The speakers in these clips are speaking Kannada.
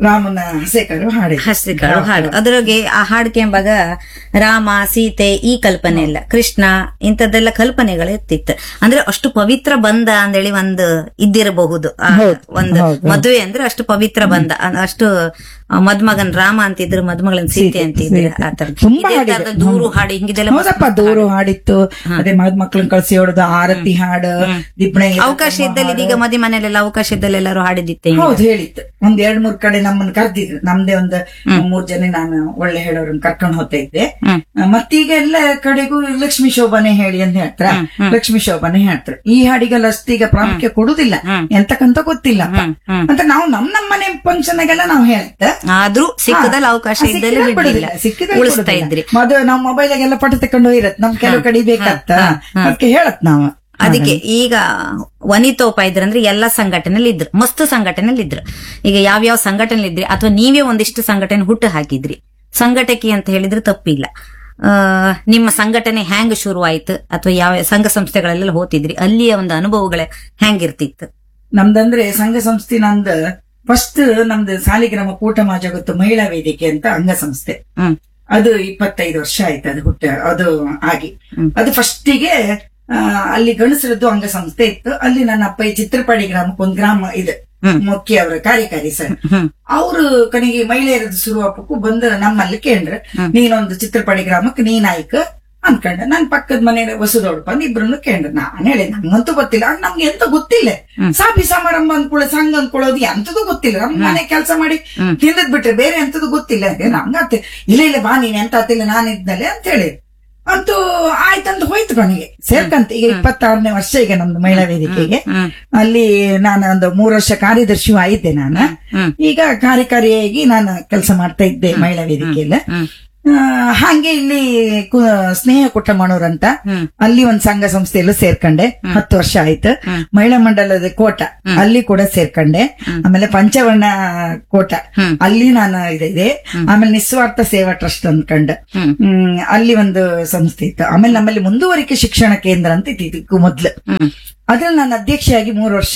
ರಾಮನ ಹಸೆಕರು ಹಾಡಿ ಹಸ್ತಿಕಾಳು ಹಾಡು ಅದ್ರೊಳಗೆ ಆ ಹಾಡು ಕೆಂಬಾಗ ರಾಮ ಸೀತೆ ಈ ಕಲ್ಪನೆ ಇಲ್ಲ ಕೃಷ್ಣ ಇಂಥದ್ದೆಲ್ಲ ಕಲ್ಪನೆಗಳು ಇರ್ತಿತ್ತು ಅಂದ್ರೆ ಅಷ್ಟು ಪವಿತ್ರ ಬಂಧ ಅಂದೇಳಿ ಒಂದು ಇದ್ದಿರಬಹುದು ಆ ಒಂದು ಮದುವೆ ಅಂದ್ರೆ ಅಷ್ಟು ಪವಿತ್ರ ಬಂಧ ಅ- ಅಷ್ಟು ಆ ಮದ್ಮಗನ್ ರಾಮ ಅಂತಿದ್ರು ಮದ್ಮಗಳನ್ ಸೀತೆ ಅಂತಿದ್ರು ಆ ತರ ತುಂಬಾ ಇದೇ ಹಾಡಿದ್ರು. ತರದ ದೂರು ಹಾಡು ಹಿಂಗಿದೆಲ್ಲ ಹೌದಪ್ಪ ದೂರು ಹಾಡಿತ್ತು ಅದೇ ಮದ್ ಮಕ್ಳನ್ನ ಕಳ್ಸಿ ಹೊಡೆದು ಆರತಿ ಹಾಡು ದಿಬ್ಬಣೆ ಅವಕಾಶ ಇದ್ದಲ್ಲಿ ಇದೀಗ ಮದಿ ಮನೆಯಲ್ಲೆಲ್ಲ ಅವಕಾಶ ಇದ್ದಲ್ಲಿ ಎಲ್ಲರೂ ಹಾಡಿದಿತ್ತೆ ಹೌದು ಹೇಳಿತ್ತು ಒಂದ್ ಎರಡ್ ಮೂರ್ ಕಡೆ ನಮ್ಮನ್ನ ಕರ್ದಿದ್ರು ನಮ್ದೇ ಒಂದು ಮೂರ್ ಜನ ನಾನು ಒಳ್ಳೆ ಹೇಳೋರನ್ನ ಕರ್ಕೊಂಡು ಹೋಗ್ತಾ ಇದ್ದೆ ಹ್ಮ್. ಆ, ಮತ್ತೀಗ ಎಲ್ಲ ಕಡೆಗೂ ಲಕ್ಷ್ಮೀ ಶೋಭನೆ ಹೇಳಿ ಅಂತ ಹೇಳ್ತಾರ ಲಕ್ಷ್ಮೀ ಶೋಭನೆ ಹೇಳ್ತಾರೆ ಈ ಹಾಡಿಗೆಲ್ಲ ಅಷ್ಟೀಗ ಪ್ರಾಮುಖ್ಯ ಕೊಡುದಿಲ್ಲ ಎಂತಕ್ಕಂತ ಗೊತ್ತಿಲ್ಲಪ್ಪ ಅಂತ ನಾವು ನಮ್ ನಮ್ ಮನೆ ಫಂಕ್ಷನ್ ಗೆಲ್ಲ ನಾವು ಹೇಳ್ತೆ ಆದ್ರೂ ಸಿಕ್ಕದಲ್ಲಿ ಅವಕಾಶ ಇದ್ದಲ್ಲಿ ಬಿಡ್ಲಿಲ್ಲ ಉಳಿಸ್ತಾ ಇದ್ರಿ ಮದುವೆ ನಾವ್ ಮೊಬೈಲಾಗೆಲ್ಲ ಪಟ ತಕೊಂಡು ಹೋಗಿರತ್ ನಮ್ ಕೆಲವು ಕಡೆ ಬೇಕತ್ತ ಅದಕ್ಕೆ ಹೇಳತ್ ನಾವು ಅದಕ್ಕೆ ಈಗ ವನಿತೋಪ ಇದ್ರಂದ್ರೆ ಎಲ್ಲಾ ಸಂಘಟನೆಯಲ್ಲಿ ಇದ್ರು ಮಸ್ತ್ ಸಂಘಟನೆಯಲ್ಲಿ ಇದ್ರು ಈಗ ಯಾವ್ಯಾವ ಸಂಘಟನೆ ಇದ್ರಿ ಅಥವಾ ನೀವೇ ಒಂದಿಷ್ಟು ಸಂಘಟನೆ ಹುಟ್ಟು ಹಾಕಿದ್ರಿ ಸಂಘಟಕಿ ಅಂತ ಹೇಳಿದ್ರೆ ತಪ್ಪಿಲ್ಲ ಆ, ನಿಮ್ಮ ಸಂಘಟನೆ ಹ್ಯಾಂಗ್ ಶುರು ಆಯ್ತು ಅಥವಾ ಯಾವ ಸಂಘ ಸಂಸ್ಥೆಗಳೆಲ್ಲ ಹೋತಿದ್ರಿ ಅಲ್ಲಿಯ ಒಂದು ಅನುಭವಗಳೇ ಹೆಂಗಿರ್ತಿತ್ತು ನಮ್ದಂದ್ರೆ ಸಂಘ ಸಂಸ್ಥೆ ನಂದ ಫಸ್ಟ್ ನಮ್ದು ಸಾಲಿಗ್ರಾಮ ಕೂಟಮ ಜಗತ್ತು ಮಹಿಳಾ ವೇದಿಕೆ ಅಂತ ಅಂಗಸಂಸ್ಥೆ ಹ್ಮ್ ಅದು ಇಪ್ಪತ್ತೈದು ವರ್ಷ ಆಯ್ತು ಅದು ಹುಟ್ಟ ಅದು ಆಗಿ ಅದು ಫಸ್ಟಿಗೆ ಅಲ್ಲಿ ಗಣಸರದ್ದು ಅಂಗಸಂಸ್ಥೆ ಇತ್ತು ಅಲ್ಲಿ ನನ್ನ ಅಪ್ಪ ಈ ಚಿತ್ರಪಾಡಿ ಗ್ರಾಮಕ್ಕೆ ಒಂದು ಗ್ರಾಮ ಇದೆ ಹ್ಮ್. ಮುಖ್ಯ ಅವರ ಕಾರ್ಯಕಾರಿ ಸರ್ ಹ್ಮ್ ಅವರು ಕಣಿಗೆ ಮಹಿಳೆಯರದ್ದು ಶುರುವಾಪಕ್ಕೂ ಬಂದು ನಮ್ಮಲ್ಲಿ ಕೇಂದ್ರ ನೀನೊಂದು ಚಿತ್ರಪಾಡಿ ಗ್ರಾಮಕ್ಕೆ ನೀ ನಾಯಕ ಅನ್ಕೊಂಡೆ ನನ್ ಪಕ್ಕದ ಮನೆ ವಸುದೋಡ್ ಬಂದು ಇಬ್ರನ್ನು ಕೇಂದ್ರ ನಾನ್ ಹೇಳಿ ನಂಗಂತೂ ಗೊತ್ತಿಲ್ಲ ಆಗ ನಮ್ಗೆ ಎಂತ ಗೊತ್ತಿಲ್ಲ ಸಾಬಿ ಸಮಾರಂಭ ಅಂದ್ಕೊಳ್ಳೋ ಸಂಘ ಅಂದ್ಕೊಳ್ಳೋದು ಎಂತದೂ ಗೊತ್ತಿಲ್ಲ ನಮ್ ಮನೆ ಕೆಲಸ ಮಾಡಿ ತಿಂದದ್ ಬಿಟ್ರೆ ಬೇರೆ ಎಂತದೂ ಗೊತ್ತಿಲ್ಲ ಅಂದ್ರೆ ನಮ್ಗೆ ಆತ ಇಲ್ಲ ಇಲ್ಲ ಬಾ ನೀನ್ ಎಂತ ಆತಿಲ್ಲ ನಾನು ಇದ್ನಲೆ ಅಂತ ಹೇಳಿ ಅಂತೂ ಆಯ್ತಂತ ಹೋಯ್ತು ಕೊನೆಗೆ ಸೇರ್ಕಂತ ಈಗ ಇಪ್ಪತ್ತಾರನೇ ವರ್ಷ ಈಗ ನಮ್ದು ಮಹಿಳಾ ವೇದಿಕೆಗೆ ಹ್ಮ್. ಅಲ್ಲಿ ನಾನು ಒಂದು ಮೂರು ವರ್ಷ ಕಾರ್ಯದರ್ಶಿಯೂ ಆಯಿದ್ದೆ ನಾನು ಹ್ಮ್. ಈಗ ಕಾರ್ಯಕಾರಿಯಾಗಿ ನಾನು ಕೆಲಸ ಮಾಡ್ತಾ ಇದ್ದೆ ಮಹಿಳಾ ವೇದಿಕೆಯಲ್ಲಿ ಹ್ಮ್ ಆ, ಹಾಗೆ ಇಲ್ಲಿ ಕು- ಸ್ನೇಹ ಕುಟಮಣೂರ್ ಅಂತ ಹ್ಮ್. ಅಲ್ಲಿ ಒಂದ್ ಸಂಘ ಸಂಸ್ಥೆಯಲ್ಲೂ ಸೇರ್ಕೊಂಡೆ ಹತ್ತು ವರ್ಷ ಆಯ್ತು ಮಹಿಳಾ ಮಂಡಲದ ಕೋಟ ಅಲ್ಲಿ ಕೂಡ ಸೇರ್ಕೊಂಡೆ ಆಮೇಲೆ ಪಂಚವರ್ಣ ಕೋಟ ಹ್ಮ್. ಅಲ್ಲಿ ನಾನು ಇದೆ ಆಮೇಲೆ ನಿಸ್ವಾರ್ಥ ಸೇವಾ ಟ್ರಸ್ಟ್ ಅಂದ್ಕೊಂಡೆ ಹ್ಮ್. ಹ್ಮ್ ಅಲ್ಲಿ ಒಂದು ಸಂಸ್ಥೆ ಇತ್ತು ಆಮೇಲೆ ನಮ್ಮಲ್ಲಿ ಮುಂದುವರಿಕೆ ಶಿಕ್ಷಣ ಕೇಂದ್ರ ಅಂತ ಇತ್ತು ಇದಕ್ಕೂ ಮೊದ್ಲು ಹ್ಮ್ ಅದ್ರಲ್ಲಿ ನಾನು ಅಧ್ಯಕ್ಷೆಯಾಗಿ ಮೂರು ವರ್ಷ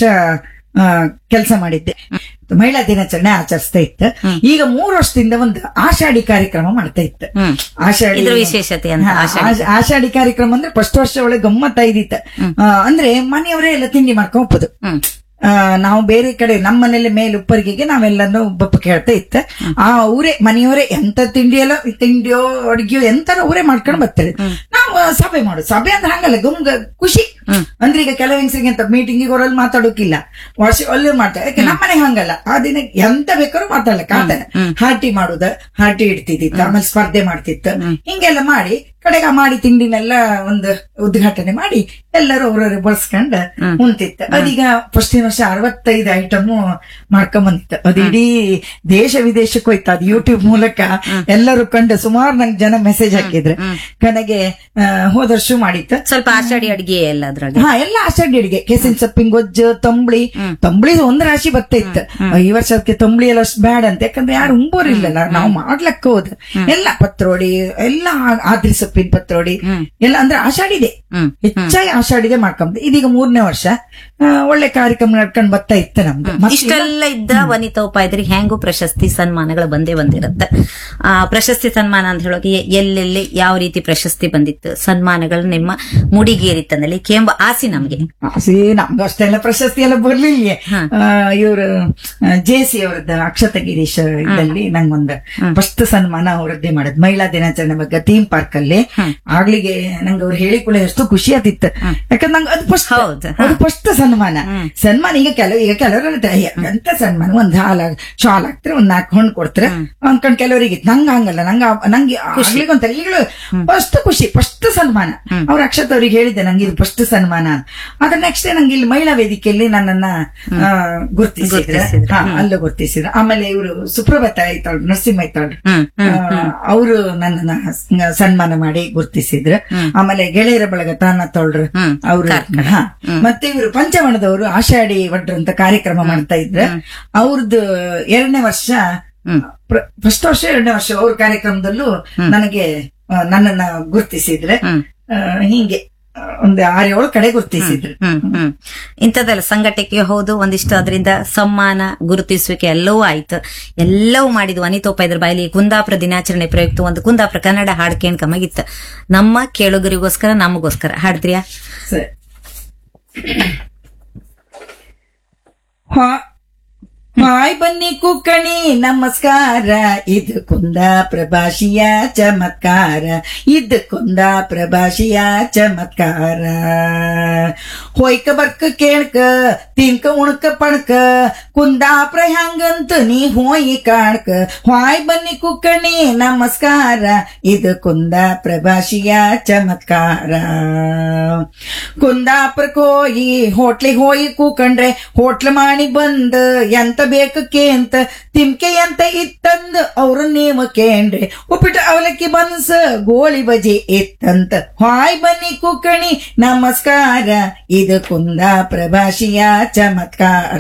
ಕೆಲಸ ಮಾಡಿದ್ದೆ ಮಹಿಳಾ ದಿನಾಚರಣೆ ಆಚರಿಸ್ತಾ ಇತ್ತು ಈಗ ಮೂರು ವರ್ಷದಿಂದ ಒಂದು ಆಷಾಢಿ ಕಾರ್ಯಕ್ರಮ ಮಾಡ್ತಾ ಇತ್ತು ಹ್ಮ್ ಆಷಾಢಿ ಇದ್ರ ವಿಶೇಷತೆ ಅಂತ ಹಾ, ಆಷ್- ಆಷಾಢಿ ಕಾರ್ಯಕ್ರಮ ಅಂದ್ರೆ ಫಸ್ಟ್ ವರ್ಷ ಒಳಗೆ ಗಮ್ಮತ್ತ ಇದ್ದಿತ್ತು ಆ, ಅಂದ್ರೆ ಮನೆಯವರೇ ಎಲ್ಲ ತಿಂಡಿ ಮಾಡ್ಕೊಂಡ್ ಹೋಗ್ಬೋದು ಹ್ಮ್ ಆ, ನಾವು ಬೇರೆ ಕಡೆ ನಮ್ಮ ಮನೇಲಿ ಮೇಲೆ ಉಪ್ಪರಿಗೆಗೆ ನಾವೆಲ್ಲನೂ ಬಪ್ಪ ಕೇಳ್ತಾ ಇತ್ತು ಆ ಊರೇ ಮನೆಯವರೇ ಎಂತ ತಿಂಡಿ ಎಲ್ಲ ತಿಂಡಿಯೋ ಅಡ್ಗೆಯೋ ಎಂತಾರ ಊರೇ ಮಾಡ್ಕೊಂಡು ಬರ್ತಾರೆ ನಾವು ಸಭೆ ಮಾಡೋದು ಸಭೆ ಅಂದ್ರೆ ಹಂಗಲ್ಲ ಗುಮ್ಗ ಖುಷಿ ಅಂದ್ರೆ ಈಗ ಕೆಲವು ಹೆಂಗಸಿಗೆ ಅಂತ ಮೀಟಿಂಗಿಗೆ ಅವರಲ್ಲಿ ಮಾತಾಡೋಕಿಲ್ಲ ವರ್ಷ ಅಲ್ಲಿ ಮಾಡ್ತಾರೆ ಯಾಕೆ ನಮ್ಮ ಮನೆಗೆ ಹಂಗಲ್ಲ ಆ ದಿನ ಎಂತ ಬೇಕಾದ್ರೂ ಮಾತಾಡಲ್ಲ ಕಾತಾನೆ ಹಾರ್ಟಿ ಮಾಡುದ ಹಾರ್ಟಿ ಇಡ್ತಿದ್ದಿತ್ತು ಆಮೇಲೆ ಸ್ಪರ್ಧೆ ಮಾಡ್ತಿತ್ತು ಹಿಂಗೆಲ್ಲ ಮಾಡಿ ಕಡೆಗ ಮಾಡಿ ತಿಂಡಿನೆಲ್ಲ ಒಂದು ಉದ್ಘಾಟನೆ ಮಾಡಿ ಎಲ್ಲರೂ ಅವ್ರವ್ರಿಗೆ ಬಳಸ್ಕೊಂಡ್ ಉಂತಿತ್ತು ಅದೀಗ ಫಸ್ಟಿನ ವರ್ಷ ಅರವತ್ತೈದು ಐಟಮ್ ಮಾಡ್ಕೊಂಡ್ ಬಂದಿತ್ತು ಅದು ಇಡೀ ದೇಶ ವಿದೇಶಕ್ಕೆ ಹೋಯ್ತು ಅದು ಯೂಟ್ಯೂಬ್ ಮೂಲಕ ಎಲ್ಲರೂ ಕಂಡು ಸುಮಾರು ನಂಗೆ ಜನ ಮೆಸೇಜ್ ಹಾಕಿದ್ರು ಕಡೆಗೆ ಆ, ಹೋದ ವರ್ಷ ಮಾಡಿತ್ತು ಸ್ವಲ್ಪ ಆಷಾಢಿ ಅಡ್ಗೆ ಎಲ್ಲ ಅದ್ರಾಗೆ ಹಾ ಎಲ್ಲ ಆಷಾಢಿ ಅಡಿಗೆ ಕೆಸಿನ ಸೊಪ್ಪಿನ ಗೊಜ್ಜು ತಂಬಳಿ ತಂಬಳಿ ಒಂದ್ ರಾಶಿ ಬರ್ತಾ ಇತ್ತು ಈ ವರ್ಷ ಅದಕ್ಕೆ ತಂಬಳಿ ಎಲ್ಲ ಅಷ್ಟು ಬ್ಯಾಡ ಅಂತ ಯಾಕಂದ್ರೆ ಯಾರು ಉಂಬೋರಿಲ್ಲಲ್ಲ ನಾವು ಮಾಡ್ಲಕ್ಕ ಹೋದ್ ಎಲ್ಲ ಪತ್ರೋಡಿ ಎಲ್ಲ ಆ- ಆದ್ರಿ ಸೊಪ್ಪಿನ ಪತ್ರೋಡಿ ಎಲ್ಲ ಅಂದ್ರೆ ಆಷಾಢಿದೆ ಹ್ಮ್. ಹೆಚ್ಚಾಗಿ ಆಷಾಢಿದೆ ಮಾಡ್ಕೊಂಡ್ ಇದೀಗ ಮೂರನೇ ವರ್ಷ ಆ, ಒಳ್ಳೆ ಕಾರ್ಯಕ್ರಮ ನಡ್ಕೊಂಡ್ ಬರ್ತಾ ಇತ್ತು ನಮ್ದು ಮತ್ತೆ ಇಷ್ಟೆಲ್ಲ ಇದ್ದ ವನಿತಾ ಉಪಾಯದರಿಗೆ ಹೆಂಗು ಪ್ರಶಸ್ತಿ ಸನ್ಮಾನಗಳು ಬಂದೇ ಬಂದಿರುತ್ತೆ ಆ ಪ್ರಶಸ್ತಿ ಸನ್ಮಾನ ಅಂತ ಹೇಳೋಕೆ ಎಲ್ಲೆಲ್ಲಿ ಯಾವ ರೀತಿ ಪ್ರಶಸ್ತಿ ಬಂದಿತ್ತು ಸನ್ಮಾನಗಳು ನಿಮ್ಮ ಮುಡಿಗೇರಿತ್ತಂದಲ್ಲಿ ಕೆಂಬ ಆಸಿ ನಮ್ಗೆ ಆಸಿ ನಮ್ಗೆ ಅಷ್ಟೆಲ್ಲ ಪ್ರಶಸ್ತಿ ಎಲ್ಲ ಬರ್ಲಿಲ್ಲ ಇವರು ಜೆ ಸಿ ಅವರದ್ದು ಅಕ್ಷತ ಗಿರೀಶ್ ಇದ್ದಲ್ಲಿ ನಂಗೊಂದು ಫಸ್ಟ್ ಸನ್ಮಾನ ಅವರದ್ದೇ ಮಾಡೋದು ಮಹಿಳಾ ದಿನಾಚರಣೆ ಬಗ್ಗೆ ಥೀಮ್ ಪಾರ್ಕ್ ಅಲ್ಲಿ ಆಗ್ಲಿಗೆ ನಂಗೆ ಅವ್ರು ಹೇಳಿಕೊಳ್ಳೆ ಎಷ್ಟು ಖುಷಿ ಆತಿತ್ತು ಯಾಕಂದ್ರೆ ನಂಗೆ ಅದು ಫಸ್ಟ್ ಹೌದು. ಅದು ಫಸ್ಟ್ ಸನ್ಮಾನ ಸನ್ಮಾನ ಈಗ ಕೆಲವು ಈಗ ಕೆಲವರು ಎಂತ ಸನ್ಮಾನ ಒಂದ್ ಹಾಲ ಶಾಲ್ ಹಾಕ್ತಾರೆ ಒಂದ್ ನಾಲ್ಕು ಹಣ್ಣು ಕೊಡ್ತಾರೆ ಅನ್ಕೊಂಡ್ ಕೆಲವರಿಗೆ ನಂಗ ಹಂಗಲ್ಲ ನಂಗ ನಂಗೆ ಆಗ್ಲಿಗೆ ಒಂಥರ ಈಗಲೂ ಫಸ್ಟ್ ಖುಷಿ ಫಸ್ಟ್ ಸನ್ಮಾನ ಅವ್ರ ಅಕ್ಷತ್ ಅವ್ರಿಗೆ ಹೇಳಿದ್ದೆ ನಂಗೆ ಇದು ಫಸ್ಟ್ ಸನ್ಮಾನ ಅಂತ. ಅದ್ರ ನೆಕ್ಸ್ಟ್ ನಂಗೆ ಇಲ್ಲಿ ಮಹಿಳಾ ವೇದಿಕೆಯಲ್ಲಿ ನನ್ನನ್ನ ಆ, ಗುರ್ತಿಸಿದ್ರು ಹಾ ಅಲ್ಲೂ ಗುರ್ತಿಸಿದ್ರು ಆಮೇಲೆ ಇವರು ಸುಪ್ರಭಾತ ಐತಾಳ್ ನರಸಿಂಹ ಐತಾಳ್ ಹ್ಮ್ ಅವರು ನನ್ನನ್ನ ಸ- ಸನ್ಮಾನ ಮಾಡಿ ಗುರ್ತಿಸಿದ್ರು ಆಮೇಲೆ ಗೆಳೆಯರ ಬಳಗ ತಾನ ತೊಳ್ರು ಹ್ಮ್. ಅವರು ಮತ್ತೆ ಇವರು ಪಂಚವಣದವರು ಆಷಾಢಿ ವಡ್ರ ಅಂತ ಕಾರ್ಯಕ್ರಮ ಮಾಡ್ತಾ ಇದ್ರು ಅವ್ರದ್ದು ಎರಡನೇ ವರ್ಷ ಫಸ್ಟ್ ವರ್ಷ ಎರಡನೇ ವರ್ಷ ಅವ್ರ ಕಾರ್ಯಕ್ರಮದಲ್ಲೂ ನನಗೆ ಆ, ನನ್ನನ್ನ ಗುರ್ತಿಸಿದ್ರೆ ಹ್ಮ್. ಆ, ಹಿಂಗೆ ಒಂದು ಆರೇಳು ಕಡೆ ಗುರುತಿಸಿದ್ರು ಹ್ಮ್ ಹ್ಮ್ ಇಂಥದ್ದೆಲ್ಲ ಸಂಘಟಕ್ಕೆ ಹೌದು ಒಂದಿಷ್ಟು ಅದರಿಂದ ಸಮ್ಮಾನ ಗುರುತಿಸುವಿಕೆ ಎಲ್ಲವೂ ಆಯ್ತು ಎಲ್ಲವೂ ಮಾಡಿದ್ವು ಅನಿತೋಪ ಇದ್ರ ಬಾಯಲ್ಲಿ ಕುಂದಾಪುರ ದಿನಾಚರಣೆ ಪ್ರಯುಕ್ತ ಒಂದು ಕುಂದಾಪುರ ಕನ್ನಡ ಹಾಡು ಕೇಳ್ಕಮಾಗಿತ್ತು ನಮ್ಮ ಕೇಳುಗರಿಗೋಸ್ಕರ ನಮಗೋಸ್ಕರ ಹಾಡ್ದ್ರಿಯಾ ಸರಿ ಹಾ- ಹಾಯ್ ಬನ್ನಿ ಕುಕ್ಕಣಿ ನಮಸ್ಕಾರ ಇದು ಕುಂದಾಪುರ ಭಾಷೆಯ ಚಮತ್ಕಾರ ಇದು ಕುಂದಾಪುರ ಭಾಷೆಯ ಚಮತ್ಕಾರ ಹೊಯ್ಕ ಬರ್ಕ ಕೇಳ್ಕ ತಿನ್ಕ ಉಣ್ಕ ಪಣ್ಕ ಕುಂದಾಪುರ ಹ್ಯಾಂಗಂತ ನೀ ಹೋಯಿ ಕಾಣ್ಕ ಹಾಯ್ ಬನ್ನಿ ಕುಕ್ಕಣಿ ನಮಸ್ಕಾರ ಇದು ಕುಂದಾಪುರ ಭಾಷೆಯ ಚಮತ್ಕಾರ ಕುಂದಾಪುರಕ್ಕೆ ಹೋಗಿ ಹೋಟ್ಲಿಗೆ ಹೋಗಿ ಕೂಕಂಡ್ರೆ ಹೋಟ್ಲ್ ಮಾಡಿ ಬಂದ್ ಎಂತ ಬೇಕಕ್ಕೆ ಅಂತ ತಿಮ್ಕೆ ಅಂತ ಇತ್ತಂದ್ ಅವ್ರ ನೇಮ ಕೇಂಡ್ರೆ ಉಪ್ಪಿಟ್ಟು ಅವಲಕ್ಕಿ ಬನ್ಸ ಗೋಳಿ ಬಜಿ ಇತ್ತಂತ ಹಾಯ್ ಬನ್ನಿ ಕುಕ್ಕಣಿ ನಮಸ್ಕಾರ ಇದು ಕುಂದಾಪುರ ಭಾಷೆಯ ಚಮತ್ಕಾರ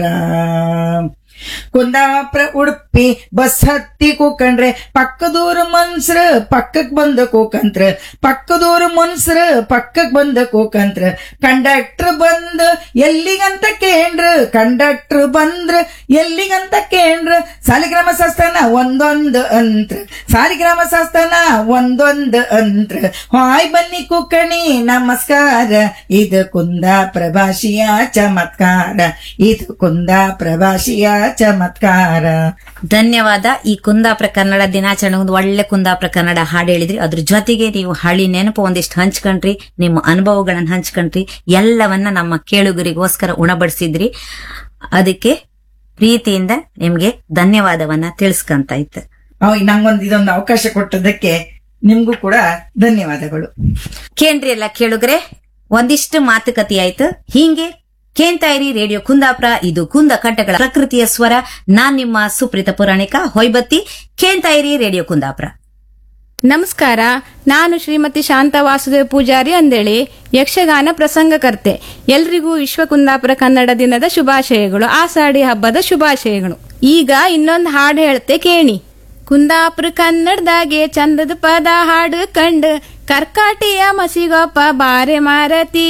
ಕುಂದಾಪುರ ಉಡುಪಿ ಬಸ್ ಹತ್ತಿ ಕೂಕಂಡ್ರೆ ಪಕ್ಕದೂರು ಮನ್ಸ್ರ ಪಕ್ಕಕ್ ಬಂದ ಕೂಕಂತ್ರ ಪಕ್ಕದೂರು ಮನ್ಸ್ರ ಪಕ್ಕಕ್ ಬಂದ ಕೂಕಂತ್ರ ಕಂಡಕ್ಟರ್ ಬಂದ್ ಎಲ್ಲಿಗಂತ ಕೇಂದ್ರ ಕಂಡಕ್ಟರ್ ಬಂದ್ರ ಎಲ್ಲಿಗಂತ ಕೇಂದ್ರ ಸಾಲಿಗ್ರಾಮ ಶಾಸ್ತ್ರನ ಒಂದೊಂದು ಅಂತ್ರ ಸಾಲಿಗ್ರಾಮ ಶಾಸ್ತ್ರನ ಒಂದೊಂದು ಅಂತ್ರ ಹಾಯ್ ಬನ್ನಿ ಕುಕ್ಕಣಿ ನಮಸ್ಕಾರ ಇದು ಕುಂದಾಪುರ ಭಾಷೆಯ ಚಮತ್ಕಾರ ಇದು ಕುಂದಾಪುರ ಭಾಷೆಯ ಚಮತ್ಕಾರ ಧನ್ಯವಾದ ಈ ಕುಂದಾಪುರ ಕನ್ನಡ ದಿನಾಚರಣೆ ಒಂದು ಒಳ್ಳೆ ಕುಂದಾಪುರ ಕನ್ನಡ ಹಾಡು ಹೇಳಿದ್ರಿ ಅದ್ರ ಜೊತೆಗೆ ನೀವು ಹಳಿ ನೆನಪು ಒಂದಿಷ್ಟು ಹಂಚ್ಕೊಂಡ್ರಿ ನಿಮ್ಮ ಅನುಭವಗಳನ್ನ ಹಂಚ್ಕೊಂಡ್ರಿ ಎಲ್ಲವನ್ನ ನಮ್ಮ ಕೇಳುಗರಿಗೋಸ್ಕರ ಉಣಬಡಿಸಿದ್ರಿ ಅದಕ್ಕೆ ಪ್ರೀತಿಯಿಂದ ನಿಮ್ಗೆ ಧನ್ಯವಾದವನ್ನ ತಿಳಿಸ್ಕಂತ ಇತ್ತು ಅವ್ ನಂಗೊಂದು ಇದೊಂದು ಅವಕಾಶ ಕೊಟ್ಟದಕ್ಕೆ ನಿಮ್ಗೂ ಕೂಡ ಧನ್ಯವಾದಗಳು ಕೇಂದ್ರಿ ಎಲ್ಲ ಕೇಳುಗ್ರೆ ಒಂದಿಷ್ಟು ಮಾತುಕತೆ ಆಯ್ತು ಹೀಗೆ ಕೇಂತಾಯಿರಿ ರೇಡಿಯೋ ಕುಂದಾಪುರ ಇದು ಕುಂದ ಕಂಠಗಳ ಪ್ರಕೃತಿಯ ಸ್ವರ ನಾನ್ ನಿಮ್ಮ ಸುಪ್ರೀತ ಪುರಾಣಿಕ ಹೊಯ್ಬತ್ತಿ ಕೇಂತಾಯಿರಿ ರೇಡಿಯೋ ಕುಂದಾಪುರ ನಮಸ್ಕಾರ ನಾನು ಶ್ರೀಮತಿ ಶಾಂತ ವಾಸುದೇವ ಪೂಜಾರಿ ಅಂದೇಳಿ ಯಕ್ಷಗಾನ ಪ್ರಸಂಗಕರ್ತೆ ಎಲ್ರಿಗೂ ವಿಶ್ವ ಕುಂದಾಪುರ ಕನ್ನಡ ದಿನದ ಶುಭಾಶಯಗಳು ಆಷಾಢಿ ಹಬ್ಬದ ಶುಭಾಶಯಗಳು ಈಗ ಇನ್ನೊಂದು ಹಾಡು ಹೇಳ್ತೆ ಕೇಣಿ ಕುಂದಾಪುರ ಕನ್ನಡದಾಗೆ ಚಂದದ ಪದ ಹಾಡು ಕಂಡ್ ಕರ್ಕಾಟಿಯ ಮಸಿಗೊಪ್ಪ ಬಾರೆ ಮಾರತಿ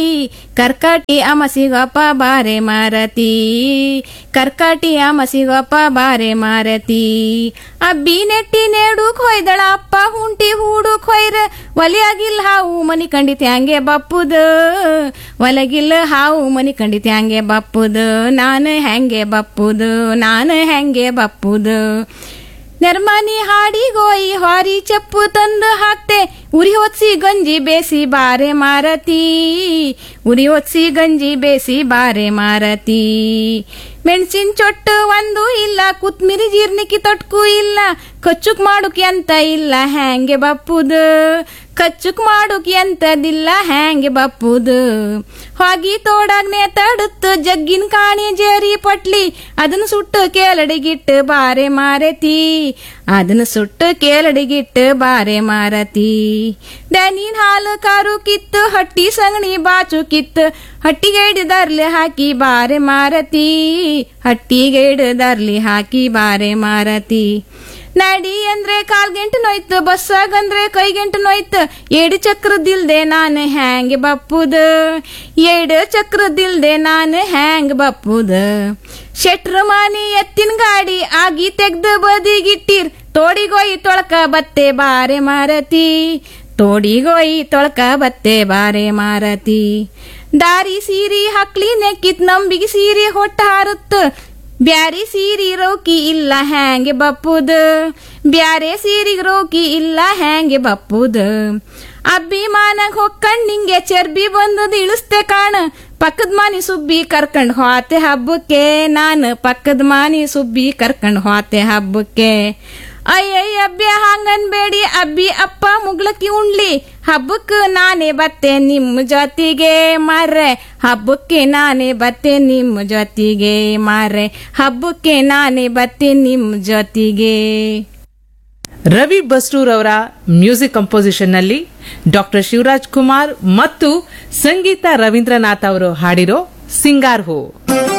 ಕರ್ಕಾಟಿಯ ಮಸಿಗೊಪ್ಪ ಬಾರೆ ಮಾರತಿ ಕರ್ಕಾಟಿಯ ಮಸಿಗೊಪ್ಪ ಬಾರೆ ಮಾರತಿ ಅಬ್ಬಿ ನೆಟ್ಟಿ ನೇಡುಕ್ ಹೊಯ್ದಳ ಅಪ್ಪ ಹುಂಟಿ ಹೂಡುಕ್ ಹೊಯ್ರ ಒಲಿಯಾಗಿಲ್ ಹಾವು ಮನಿ ಕಂಡಿತ್ ಹಂಗೆ ಬಪ್ಪುದ ಒಲಗಿಲ್ಲ ಹಾವು ಮನಿ ಕಂಡಿತ್ ಹಂಗೆ ಬಪ್ಪುದ ನಾನು ಹೆಂಗೆ ಬಪ್ಪುದ ನಾನು ಹೆಂಗೆ ಬಪ್ಪುದ ನೆರ್ಮನಿ ಹಾಡಿಗೋಯಿ ಹಾರಿ ಚಪ್ಪು ತಂದು ಹಾಕ್ತೆ ಉರಿ ಹೊತ್ಸಿ ಗಂಜಿ ಬೇಸಿ ಬಾರೆ ಮಾರತಿ ಉರಿ ಹೊತ್ಸಿ ಗಂಜಿ ಬೇಸಿ ಬಾರೆ ಮಾರತಿ ಮೆಣಸಿನ ಚೊಟ್ಟು ಒಂದು ಇಲ್ಲ ಕುತ್ಮಿರಿ ಜೀರ್ಣಿಕಿ ತೊಟ್ಕು ಇಲ್ಲ ಕಚ್ಚುಕ್ ಮಾಡುಕ್ ಎಂತ ಇಲ್ಲ ಹ್ಯಾಂಗೆ ಬಪ್ಪುದು ಕಚ್ಚುಕ್ ಮಾಡುಕ್ ಎಂತದಿಲ್ಲ ಹ್ಯಾಂಗೆ ಬಪ್ಪುದು ಹೋಗಿ ತೋಡಾಗ್ನೆ ತಡುತ್ತು ಜಗ್ಗಿನ ಕಾಣಿ ಜೇರಿ ಪಟ್ಲಿ ಅದನ್ನ ಸುಟ್ಟು ಕೇಳಡಿಗಿಟ್ಟು ಬಾರೆ ಮಾರತಿ ಅದನ್ನ ಸುಟ್ಟು ಕೇಳಡಿಗಿಟ್ಟು ಬಾರೆ ಮಾರತಿ ದನಿನ್ ಹಾಲು ಕಾರು ಕಿತ್ತು ಹಟ್ಟಿ ಸಂಗಣಿ ಬಾಚು ಕಿತ್ತು ಹಟ್ಟಿಗೆ ಹಿಡಿದರ್ಲಿ ಹಾಕಿ ಬಾರೆ ಮಾರತಿ ಹಟ್ಟಿಗೆ ಹಿಡಿದರ್ಲಿ ಹಾಕಿ ಬಾರೆ ಮಾರತಿ ನಡಿ ಅಂದ್ರೆ ಕಾಲ್ ಗಂಟೆ ನೋಯ್ತು ಬಸ್ಸಾಗಂದ್ರೆ ಕೈ ಗಂಟೆ ನೋಯ್ತು ಏಡು ಚಕ್ರದಿಲ್ದೆ ನಾನು ಹ್ಯಾಂಗ್ ಬಪ್ಪುದ ಏಡು ಚಕ್ರದಿಲ್ದೆ ನಾನು ಹ್ಯಾಂಗ್ ಬಪ್ಪುದ ಶೆಟ್ರ ಮಾನಿ ಎತ್ತಿನ ಗಾಡಿ ಆಗಿ ತೆಗ್ದು ಬದಿಗಿಟ್ಟಿರ್ ತೋಡಿಗೋಯಿ ತೊಳಕ ಬತ್ತೆ ಬಾರೆ ಮಾರತಿ ತೋಡಿಗೋಯಿ ತೊಳಕ ಬತ್ತೆ ಬಾರೆ ಮಾರತಿ ದಾರಿ ಸೀರಿ ಹಕ್ಲಿ ನೆಕ್ಕಿತ್ ನಂಬಿಗೆ ಸೀರೆ ಹೊಟ್ಟ ಹಾರುತ್ತ ಬ್ಯಾರಿ ಸೀರಿ ರೋಕಿ ಇಲ್ಲ ಹ್ಯಾಂಗೆ ಬಪ್ಪುದ ಬ್ಯಾರೆ ಸೀರಿಗ್ ರೋಕಿ ಇಲ್ಲ ಹ್ಯಾಂಗೆ ಬಪ್ಪುದ ಅಭಿಮಾನಗ್ ಹೊಕ್ಕಂಡ್ ನಿಂಗೆ ಚರ್ಬಿ ಬಂದದ್ ಇಳಿಸ್ತೆ ಕಾಣ ಪಕ್ಕದ ಮಾನಿ ಸುಬ್ಬಿ ಕರ್ಕಂಡ್ ಹೋತೆ ಹಬ್ಬಕ್ಕೆ ನಾನು ಪಕ್ಕದ ಮಾನಿ ಸುಬ್ಬಿ ಕರ್ಕಂಡ್ ಹೋತೆ ಹಬ್ಬಕ್ಕೆ ಅಯ್ಯಯ್ಯ ಅಬ್ಬೆ ಹಾಂಗನ್ಬೇಡಿ ಅಬ್ಬಿ ಅಪ್ಪ ಮುಗ್ಲಕ್ಕಿ ಉಣ್ಲಿ ಹಬ್ಬಕ್ಕೆ ನಾನೇ ಬತ್ತೆ ನಿಮ್ಮ ಜೊತೆಗೆ ಮಾರ್ರೆ ಹಬ್ಬಕ್ಕೆ ನಾನೇ ಬತ್ತೆ ನಿಮ್ಮ ಜೊತೆಗೆ ಮಾರ್ರೆ ಹಬ್ಬಕ್ಕೆ ನಾನೇ ಬತ್ತೆ ನಿಮ್ಮ ಜೊತೆಗೆ ರವಿ ಬಸ್ರೂರ್ ಅವರ ಮ್ಯೂಸಿಕ್ ಕಂಪೋಸಿಷನ್ ನಲ್ಲಿ ಡಾಕ್ಟರ್ ಶಿವರಾಜ್ ಕುಮಾರ್ ಮತ್ತು ಸಂಗೀತ ರವೀಂದ್ರನಾಥ್ ಅವರು ಹಾಡಿರೋ ಸಿಂಗಾರ್ ಹೋ